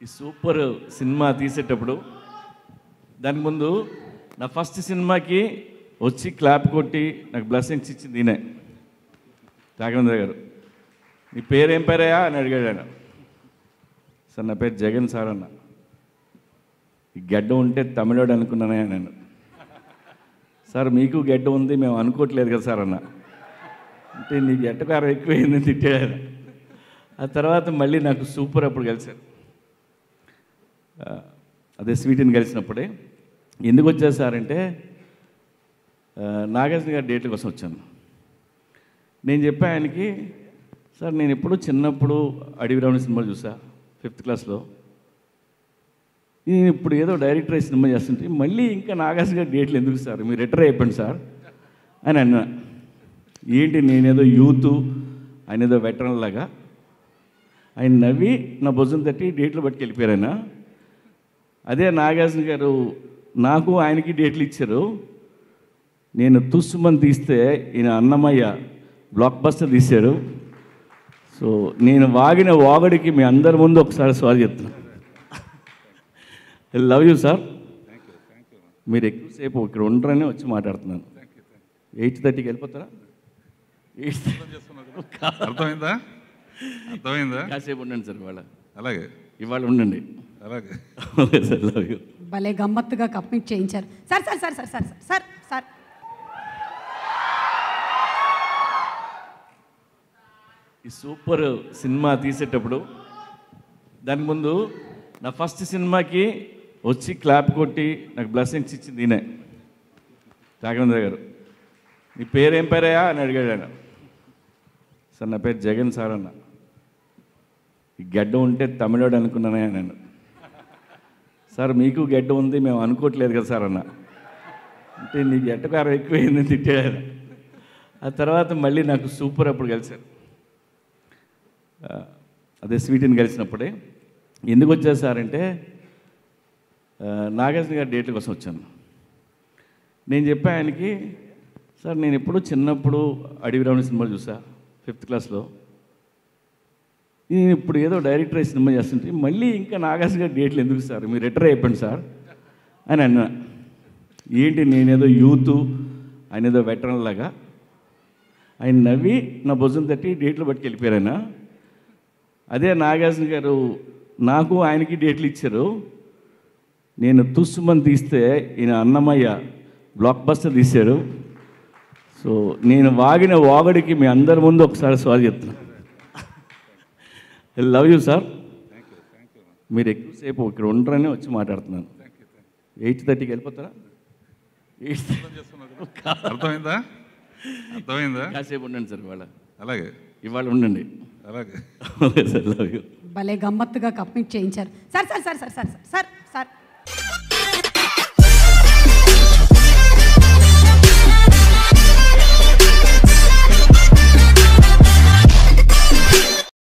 ఈ super cinema తీసేటప్పుడు దానికి ముందు నా ఫస్ట్ సినిమాకి వచ్చి క్లాప్ కొట్టి నాకు బ్లెస్సింగ్స్ ఇచ్చింది ఈయనే రాఘవేంద్ర గారు నీ పేరేం పేరయ్యా అని అడిగాడు ఆయన సార్ నా పేరు జగన్ సార్ అన్న ఈ గడ్డ ఉంటే తమిళోడు అనుకున్నానే నేను సార్ మీకు గడ్డ ఉంది మేము అనుకోవట్లేదు కదా సార్ అన్న అంటే నీ గడ్డకారం ఎక్కువైంది అని తిట్టాడు ఆయన. ఆ తర్వాత మళ్ళీ నాకు సూపర్ అప్పుడు కలిశారు ఆ, అదే స్వీట్ని కలిసినప్పుడే ఎందుకు వచ్చారు సార్ అంటే ఆ, నాగార్జున గారి డేట్ల కోసం వచ్చాను నేను చెప్పా ఆయనకి సార్ నేను ఎప్పుడు చిన్నప్పుడు అడవి రావణ సినిమా చూసా ఫిఫ్త్ క్లాస్లో నేను ఇప్పుడు ఏదో డైరెక్టర్ అయ్యి సినిమా చేస్తుంటే మళ్ళీ ఇంకా నాగార్జున గారి డేట్లు ఎందుకు సార్ మీరు రిటైర్ అయిపోండి సార్ అని అన్నా ఏంటి నేనేదో యూత్ ఆయన ఏదో వెటరన్ లాగా ఆయన నవ్వి నా భుజం తట్టి డేట్లు పట్టుకు వెళ్ళిపోయారు ఆయన అదే నాగార్జున గారు నాకు ఆయనకి డేట్లు ఇచ్చారు నేను తుస్సుమని తీస్తే ఈయన అన్నమయ్య బ్లాక్ బస్టర్ తీశారు సో నేను వాగిన వాగడికి మీ అందరి ముందు ఒకసారి సారీ చెప్తున్నాను లవ్ యూ సార్ మీరు ఎక్కువసేపు ఇక్కడ ఉండరని వచ్చి మాట్లాడుతున్నాను ఎయిట్ థర్టీకి వెళ్ళిపోతారా ఎయిట్ అర్థమైందా అర్థమైందా కాసేపు ఉండండి సార్ ఇవాళ అలాగే ఇవాళ ఉండండి అలాగే ఓకే సార్ లవ్ యూ భలే గమ్మత్తుగా కప్పింగ్ చేయించారు sir sir sir sir sir sir sir sir ఈ సూపర్ సినిమా తీసేటప్పుడు దానికి ముందు నా ఫస్ట్ సినిమాకి వచ్చి క్లాప్ కొట్టి నాకు బ్లెస్సింగ్స్ ఇచ్చింది ఈయనే రాఘవేంద్ర గారు నీ పేరేం పేరయ్యా అని అడిగాడు ఆయన సార్ నా పేరు జగన్ సార్ అన్న ఈ గడ్డ ఉంటే తమిళోడు అనుకున్నానే నేను సార్ మీకు గడ్డ ఉంది మేము అనుకోవట్లేదు కదా సార్ అన్న అంటే నీ గడ్డకారం ఎక్కువైంది అని తిట్టాడు ఆయన. ఆ తర్వాత మళ్ళీ నాకు సూపర్ అప్పుడు కలిశారు ఆ, అదే స్వీట్ని కలిసినప్పుడే ఎందుకు వచ్చారు సార్ అంటే ఆ, నాగార్జున గారి డేట్ల కోసం వచ్చాను నేను చెప్పా ఆయనకి సార్ నేను ఎప్పుడు చిన్నప్పుడు అడవి రావణ సినిమాలు చూసా ఫిఫ్త్ క్లాస్లో నేను ఇప్పుడు ఏదో డైరెక్టర్ అయ్యి సినిమా చేస్తుంటే మళ్ళీ ఇంకా నాగార్జున గారి డేట్లు ఎందుకు సార్ మీరు రిటైర్ అయిపోండి సార్ అని అన్నా ఏంటి నేనేదో యూత్ ఆయన ఏదో వెటరన్ లాగా ఆయన నవ్వి నా భుజం తట్టి డేట్లు పట్టుకు వెళ్ళిపోయారు ఆయన అదే నాగార్జున గారు నాకు ఆయనకి డేట్లు ఇచ్చారు నేను తుస్సుమని తీస్తే ఈయన అన్నమయ్య బ్లాక్ బస్టర్ తీశారు సో నేను వాగిన వాగడికి మీ అందరి ముందు ఒకసారి సారీ చెప్తున్నాను లవ్ యూ సార్ మీరు ఎక్కువసేపు ఇక్కడ ఉండరని వచ్చి మాట్లాడుతున్నాను ఎయిట్ థర్టీకి వెళ్ళిపోతారా ఎయిట్ అర్థమైందా అర్థమైందా కాసేపు ఉండండి సార్ ఇవాళ అలాగే ఇవాళ ఉండండి అలాగే ఓకే సార్ లవ్ యూ భలే గమ్మత్తుగా కప్పింగ్ చేయించారు sir sir sir sir sir sir sir